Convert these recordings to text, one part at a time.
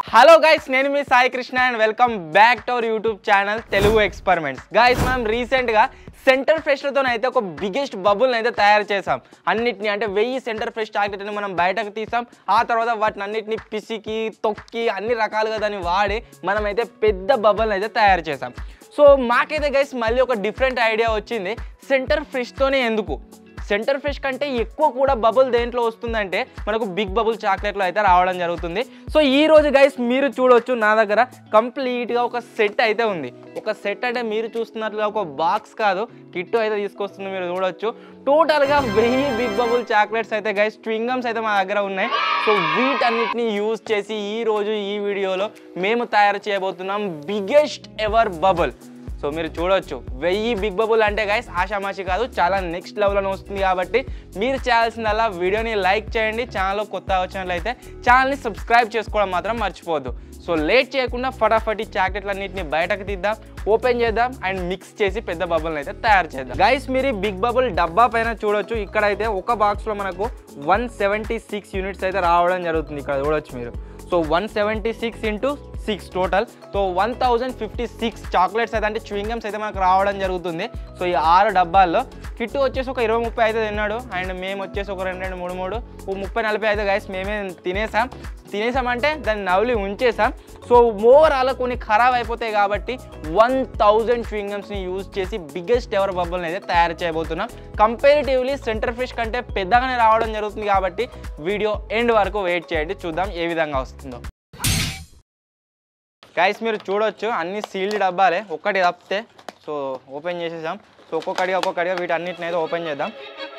Hello guys నేను మీ Sai Krishna and welcome back to our YouTube channel Telugu experiments guys మనం రీసెంట్గా సెంటర్ ఫ్రెష్లతో అయితే ఒక బిగ్గెస్ట్ బబుల్ని అయితే తయారు చేసాం అన్నిటిని అంటే వెయ్యి సెంటర్ ఫ్రెష్ చాక్లెట్ని మనం బయటకు తీసాం ఆ తర్వాత వాటిని అన్నిటిని పిసికి తొక్కి అన్ని రకాలుగా దాన్ని వాడి మనమైతే పెద్ద బబుల్ని అయితే తయారు చేసాం సో మాకైతే గైస్ మళ్ళీ ఒక డిఫరెంట్ ఐడియా వచ్చింది సెంటర్ ఫ్రెష్తోనే ఎందుకు సెంటర్ ఫ్రెష్ కంటే ఎక్కువ కూడా బబుల్ దేంట్లో వస్తుందంటే మనకు బిగ్ బబుల్ చాక్లెట్లో అయితే రావడం జరుగుతుంది సో ఈ రోజు గైస్ మీరు చూడొచ్చు నా దగ్గర కంప్లీట్గా ఒక సెట్ అయితే ఉంది ఒక సెట్ అంటే మీరు చూస్తున్నట్లుగా ఒక బాక్స్ కాదు కిట్టు అయితే తీసుకొస్తుంది మీరు చూడొచ్చు టోటల్గా వెయ్యి బిగ్ బబుల్ చాక్లెట్స్ అయితే గైస్ ట్వింగమ్స్ అయితే మా దగ్గర ఉన్నాయి సో వీటన్నిటిని యూజ్ చేసి ఈ రోజు ఈ వీడియోలో మేము తయారు చేయబోతున్నాం బిగ్గెస్ట్ ఎవర్ బబుల్ సో మీరు చూడొచ్చు వెయ్యి బిగ్ బబుల్ అంటే గైస్ ఆషామాషి కాదు చాలా నెక్స్ట్ లెవెల్లో వస్తుంది కాబట్టి మీరు చేయాల్సిందల్లా వీడియోని లైక్ చేయండి ఛానల్లో కొత్త వచ్చినట్లయితే ఛానల్ని సబ్స్క్రైబ్ చేసుకోవడం మాత్రం మర్చిపోవద్దు సో లేట్ చేయకుండా ఫటాఫట్ ఈ చాక్లెట్లన్నింటిని బయటకు తీద్దాం ఓపెన్ చేద్దాం అండ్ మిక్స్ చేసి పెద్ద బబుల్ని అయితే తయారు చేద్దాం గైస్ మీరు ఈ బిగ్ బబుల్ డబ్బా పైన చూడొచ్చు ఇక్కడైతే ఒక బాక్స్లో మనకు వన్ సెవెంటీ సిక్స్ యూనిట్స్ అయితే రావడం జరుగుతుంది ఇక్కడ చూడొచ్చు మీరు so one seventy six into six total so one thousand fifty six chocolates అయితే అంటే చ్వింగమ్స్ అయితే మనకు రావడం జరుగుతుంది సో ఈ ఆరు డబ్బాల్లో కిట్టు వచ్చేసి ఒక ఇరవై ముప్పై అయితే తిన్నాడు అండ్ మేము వచ్చేసి ఒక రెండు రెండు మూడు మూడు ఓ ముప్పై నలభై అయితే గైస్ మేమే తినేసాం తినేసామంటే దాన్ని నవ్వులి ఉంచేసాం సో ఓవరాల్ కొన్ని ఖరాబ్ అయిపోతాయి కాబట్టి వన్ థౌజండ్ చ్వింగమ్స్ని యూజ్ చేసి బిగ్గెస్ట్ ఎవర్ బబ్బుల్ని అయితే తయారు చేయబోతున్నాం కంపారిటివ్లీ సెంటర్ ఫిష్ కంటే పెద్దగానే రావడం జరుగుతుంది కాబట్టి వీడియో ఎండ్ వరకు వెయిట్ చేయండి చూద్దాం ఏ విధంగా వస్తుందో గైస్ మీరు చూడొచ్చు అన్ని సీల్డ్ డబ్బాలే ఒక్కటి తప్పితే సో ఓపెన్ చేసేసాం సో ఒక్కొక్కటిగా ఒక్కొక్కటిగా వీటన్నిటిని అయితే ఓపెన్ చేద్దాం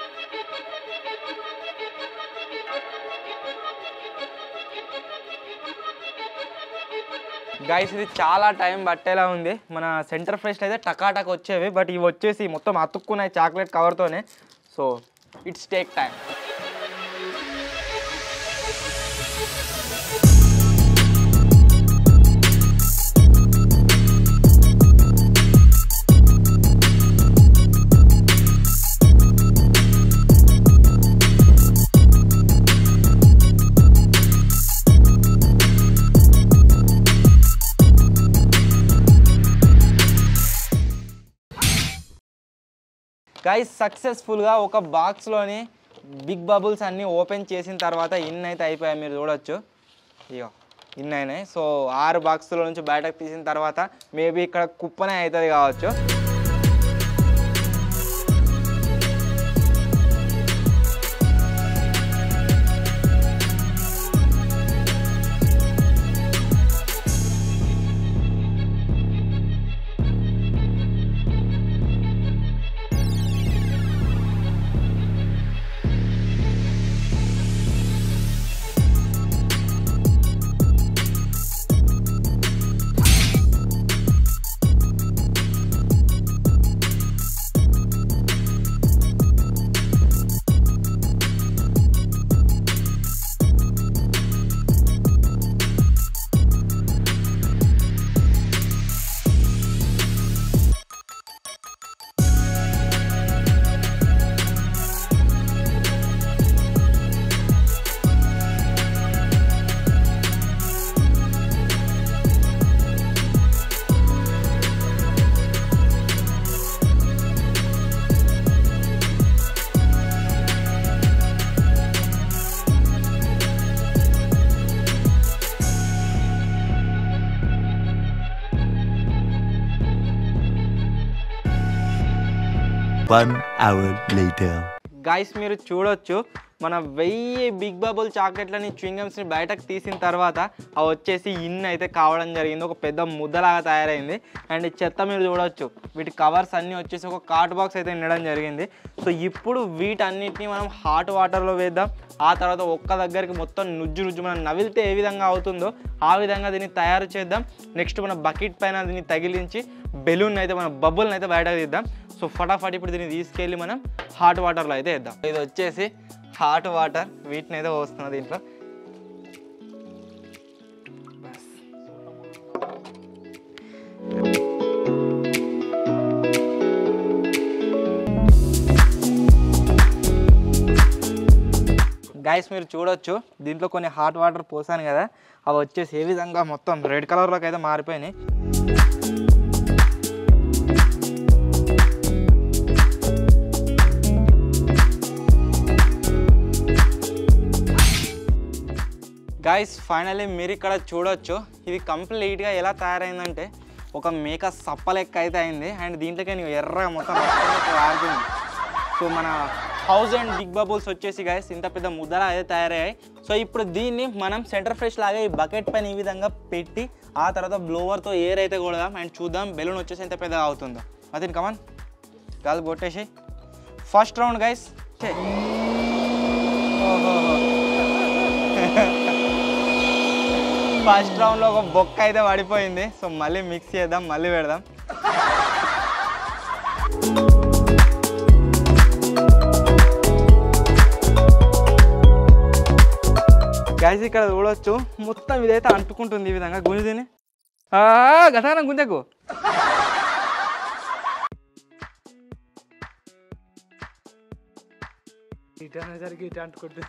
గైస్ ఇది చాలా టైం పట్టేలా ఉంది మన సెంటర్ ఫ్రెష్ అయితే టకాటక్ వచ్చేవి బట్ ఇవి వచ్చేసి మొత్తం అతుక్కున్నాయి చాక్లెట్ కవర్తోనే so it's take time guys సక్సెస్ఫుల్గా ఒక బాక్స్లోని బిగ్ బబుల్స్ అన్నీ ఓపెన్ చేసిన తర్వాత ఇన్ అయితే అయిపోయాయి మీరు చూడొచ్చు ఇగో ఇన్ అయినాయి సో ఆరు బాక్స్లో నుంచి బయటకు తీసిన తర్వాత మేబీ ఇక్కడ కుప్పనే అవుతుంది కావచ్చు One hour later. గైస్ మీరు చూడొచ్చు మన వెయ్యి బిగ్ బబుల్ చాక్లెట్లని చ్వింగమ్స్ని బయటకు తీసిన తర్వాత అవి వచ్చేసి ఇన్ అయితే కావడం జరిగింది ఒక పెద్ద ముద్దలాగా తయారైంది అండ్ ఈ చెత్త మీరు చూడొచ్చు వీటి కవర్స్ అన్నీ వచ్చేసి ఒక కార్ట్ బాక్స్ అయితే నిండడం జరిగింది సో ఇప్పుడు వీటన్నిటిని మనం హాట్ వాటర్లో వేద్దాం ఆ తర్వాత ఒక్క దగ్గరికి మొత్తం నుజ్జు నుజ్జు మనం నవిలితే ఏ విధంగా అవుతుందో ఆ విధంగా దీన్ని తయారు చేద్దాం నెక్స్ట్ మన బకెట్ పైన దీన్ని తగిలించి బెలూన్ అయితే మన బబుల్ని అయితే బయటకు తీద్దాం సో ఫటాఫట్ ఇప్పుడు దీన్ని తీసుకెళ్ళి మనం హాట్ వాటర్లో అయితే వేద్దాం ఇది వచ్చేసి హాట్ వాటర్ వీటిని అయితే పోస్తున్నా దీంట్లో బస్. గాయస్ మీరు చూడొచ్చు దీంట్లో కొన్ని హాట్ వాటర్ పోసాను కదా అవి వచ్చేసి ఏ విధంగా మొత్తం రెడ్ కలర్లోకి అయితే మారిపోయినాయి గాయస్ ఫైనల్లీ మీరు ఇక్కడ చూడొచ్చు ఇది కంప్లీట్గా ఎలా తయారైందంటే ఒక మేక సప్ప లెక్క అయితే అయింది అండ్ దీంట్లోకి నేను ఎర్రగా మొత్తం ఆడుతుంది సో మన థౌజండ్ బిగ్ బబుల్స్ వచ్చేసి గాయస్ ఇంత పెద్ద ముద్దలా అయితే తయారయ్యాయి సో ఇప్పుడు దీన్ని మనం సెంటర్ ఫ్రెష్ లాగా ఈ బకెట్ పైన ఈ విధంగా పెట్టి ఆ తర్వాత బ్లోవర్తో ఎయిర్ అయితే కొడదాం అండ్ చూద్దాం బెలూన్ వచ్చేసి ఎంత పెద్దగా అవుతుందో అదే కమన్ గాలి కొట్టేసి ఫస్ట్ రౌండ్ గైస్ ఫస్ట్ రౌండ్లో ఒక బొక్క అయితే పడిపోయింది సో మళ్ళీ మిక్స్ చేద్దాం మళ్ళీ పెడదాం గ్యాస్ ఇక్కడ చూడొచ్చు మొత్తం ఇదైతే అంటుకుంటుంది ఈ విధంగా గుంజు తిని గతానం గుంజకు ఇటు అనేసరికి ఇటు అంటుకుంటుంది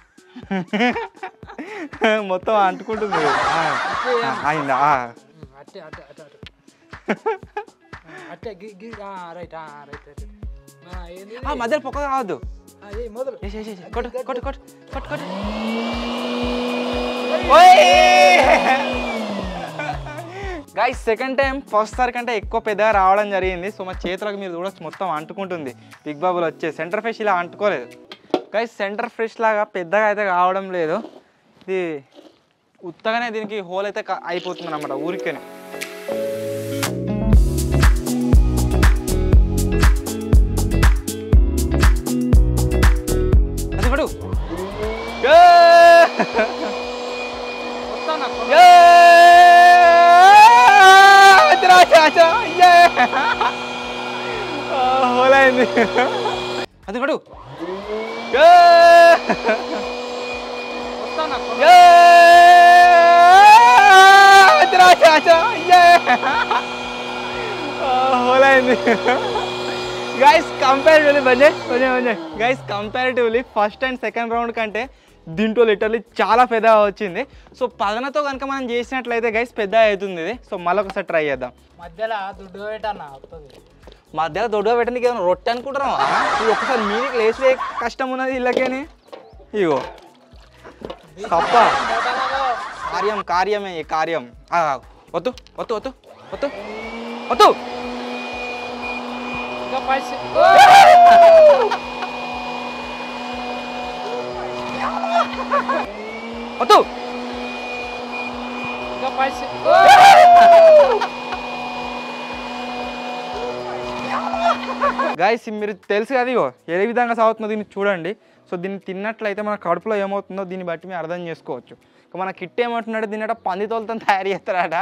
మొత్తం అంటుకుంటుంది ఆ, ఆ, అయిందా ఆ. అట్టే అట్టే అట్టే అట్టే అట్టే గి గి రైట్ రైట్ రైట్ ఏంది ఆ, మధ్యలో పొక్క కావద్దు అది మొదలు ఏసి, ఏసి, ఏసి. కొట్టు కొట్టు కొట్టు కొట్టు కొట్టు గాయస్ సెకండ్ టైం ఫస్ట్ సారి కంటే ఎక్కువ పెద్దగా రావడం జరిగింది సో మా చేతులకు మీరు చూడొచ్చు మొత్తం అంటుకుంటుంది బిగ్ బాబులు వచ్చే సెంటర్ ఫ్రెష్ ఇలా అంటుకోలేదు గాయస్ సెంటర్ ఫ్రెష్ లాగా పెద్దగా అయితే కావడం లేదు ఇది ఉత్తగానే దీనికి హోల్ అయితే క- అయిపోతుంది అనమాట ఊరికేనే అది పడు వస్తాను హోలైంది అది పడు వస్తాను హోలైంది గైస్ కంపారిటివ్లీ బంజే బంజే బంజే guys comparatively first and second round కంటే దీంట్లో లిటర్లీ చాలా పెద్దగా వచ్చింది సో పదనతో కనుక మనం చేసినట్లయితే గైస్ పెద్ద అవుతుంది ఇది సో మళ్ళీ ఒకసారి ట్రై చేద్దాం మధ్యలో దుడ్డు పెట్టన్న వస్తుంది మధ్యలో దొడ్డుగా పెట్టడానికి ఏమైనా రొట్టె అనుకుంటున్నావా ఇది ఒకసారి మీదికి లేచే కష్టం ఉన్నది ఇళ్ళకేని ఇగో తప్ప కార్యం కార్యమే ఈ కార్యం ఆ, వద్దు వద్దు వద్దు వద్దు వద్దు ఇంకా పైస వద్దు ఇంకా పైస గాయస్ మీరు తెలుసు కదా ఇగో ఏ విధంగా సాగుతుందో దీన్ని చూడండి సో దీన్ని తిన్నట్లయితే మన కడుపులో ఏమవుతుందో దీన్ని బట్టి మేము అర్థం చేసుకోవచ్చు ఇక మన కిట్ ఏమంటున్నాడు దీన్నట పందితోలతో తయారు చేస్తారట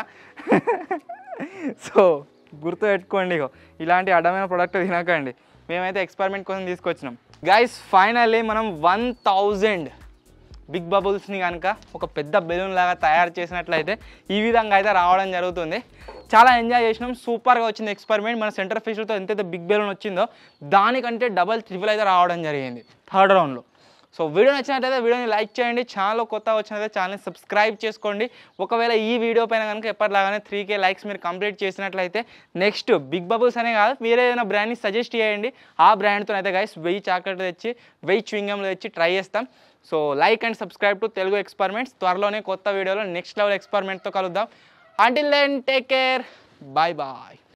సో గుర్తు పెట్టుకోండి ఇగో ఇలాంటి అడ్డమైన ప్రోడక్ట్ తినకండి మేమైతే ఎక్స్పెరిమెంట్ కోసం తీసుకొచ్చినాం గైస్ ఫైనల్లీ మనం వన్ థౌజండ్ బిగ్ బబుల్స్ని కనుక ఒక పెద్ద బెలూన్ లాగా తయారు చేసినట్లయితే ఈ విధంగా అయితే రావడం జరుగుతుంది చాలా ఎంజాయ్ చేసినాం సూపర్గా వచ్చింది ఎక్స్పెరిమెంట్ మన సెంటర్ ఫిష్లతో ఎంతైతే బిగ్ బెలూన్ వచ్చిందో దానికంటే డబల్ ట్రిపుల్ అయితే రావడం జరిగింది థర్డ్ రౌండ్లో సో వీడియో నచ్చినట్లయితే వీడియోని లైక్ చేయండి ఛానల్ కొత్త వచ్చినట్లయితే ఛానల్ని సబ్స్క్రైబ్ చేసుకోండి ఒకవేళ ఈ వీడియో పైన కనుక ఎప్పటిలాగానే త్రీ కే లైక్స్ మీరు కంప్లీట్ చేసినట్లయితే నెక్స్ట్ బిగ్ బబుల్స్ అనే కాదు వేరే ఏదైనా బ్రాండ్ని సజెస్ట్ చేయండి ఆ బ్రాండ్తో అయితే గైస్ వెయ్యి చాక్లెట్లు తెచ్చి వెయ్యి చ్వింగంలు తెచ్చి ట్రై చేస్తాం so like and subscribe to Telugu experiments త్వరలోనే కొత్త వీడియోలో నెక్స్ట్ లెవెల్ ఎక్స్పెరిమెంట్తో కలుద్దాం until then take care bye bye